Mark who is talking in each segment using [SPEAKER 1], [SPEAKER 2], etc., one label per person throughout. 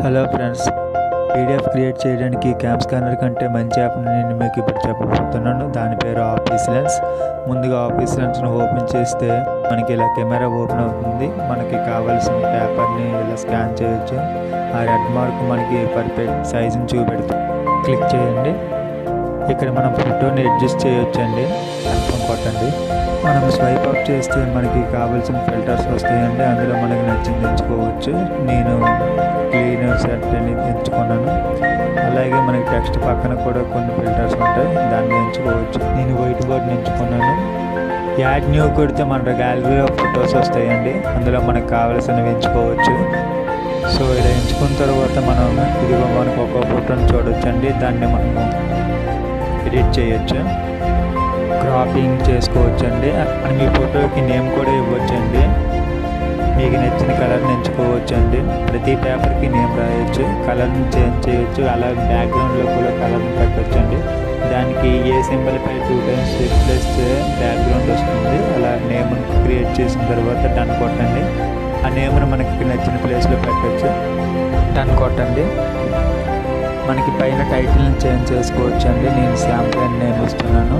[SPEAKER 1] hello friends PDF create చేయడానికి CamScanner కంటే మంచి యాప్ని నేను మీకు ఇప్పుడు చెప్పబోతున్నాను దాని పేరు ఆఫీస్ లెన్స్ ముందుగా ఆఫీస్ లెన్స్ను ఓపెన్ చేస్తే మనకి ఇలా కెమెరా ఓపెన్ అవుతుంది మనకి కావాల్సిన పేపర్ని ఇలా స్కాన్ చేయొచ్చు ఆ రెడ్ మార్క్ మనకి పర్ఫెక్ట్ సైజుని చూపెడుతుంది క్లిక్ చేయండి ఇక్కడ మనం ఫోటోని అడ్జస్ట్ చేయొచ్చండి కన్ఫర్మ్ కొట్టండి మనం స్వైప్ అప్ చేస్తే మనకి కావాల్సిన ఫిల్టర్స్ వస్తాయండి అందులో మనకి నచ్చింది ఎంచుకోవచ్చు నేను క్లీన్ సెట్ అని ఎంచుకున్నాను అలాగే మనకి టెక్స్ట్ పక్కన కూడా కొన్ని ఫిల్టర్స్ ఉంటాయి దాన్ని ఎంచుకోవచ్చు నేను వైట్ బోర్డ్ని ఎంచుకున్నాను యాడ్ న్యూ కొడితే మన గ్యాలరీలో ఫొటోస్ వస్తాయండి అందులో మనకు కావాల్సినవి ఎంచుకోవచ్చు సో ఇలా ఎంచుకున్న తర్వాత మనం ఇదిగో మనకు ఒక ఫోటోని చూడొచ్చండి దాన్ని మనము ఎడిట్ చేయొచ్చు క్రాపింగ్ చేసుకోవచ్చండి అండ్ మీ ఫోటోకి నేమ్ కూడా ఇవ్వచ్చండి మీకు నచ్చిన కలర్ని ఎంచుకోవచ్చండి ప్రతి పేపర్కి నేమ్ రాయొచ్చు కలర్ని చేంజ్ చేయొచ్చు అలా బ్యాక్గ్రౌండ్లో కూడా కలర్ని పెట్టొచ్చండి దానికి ఏ సింబల్ పై టూ టైమ్స్ క్లిక్ చేస్తే బ్యాక్గ్రౌండ్ వస్తుంది అలా నేమ్ క్రియేట్ చేసిన తర్వాత డన్ కొట్టండి ఆ నేమ్ను మనకి నచ్చిన ప్లేస్లో పెట్టచ్చు డన్ కొట్టండి మనకి పైన టైటిల్ని చేంజ్ చేసుకోవచ్చు అండి నేను శాంపుల్ నేమ్ ఇస్తున్నాను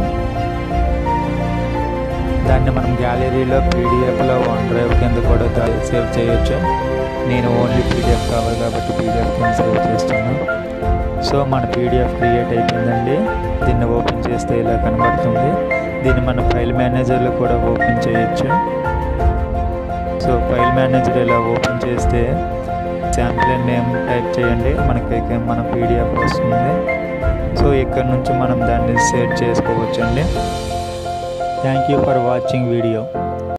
[SPEAKER 1] దాన్ని మనం గ్యాలరీలో పీడిఎఫ్లో వన్ డ్రైవ్ కింద కూడా సేవ్ చేయొచ్చు నేను ఓన్లీ పీడిఎఫ్ కావాలి కాబట్టి పీడిఎఫ్ కింద సేవ్ చేస్తాను సో మన పీడిఎఫ్ క్రియేట్ అయిపోయిందండి దీన్ని ఓపెన్ చేస్తే ఇలా కనబడుతుంది దీన్ని మన ఫైల్ మేనేజర్లో కూడా ఓపెన్ చేయొచ్చు సో ఫైల్ మేనేజర్ ఇలా ఓపెన్ చేస్తే శాంపుల్ నేమ్ టైప్ చేయండి మనకి మన పీడిఎఫ్ వస్తుంది సో ఇక్కడ నుంచి మనం దాన్ని సెట్ చేసుకోవచ్చు అండి thank you for watching video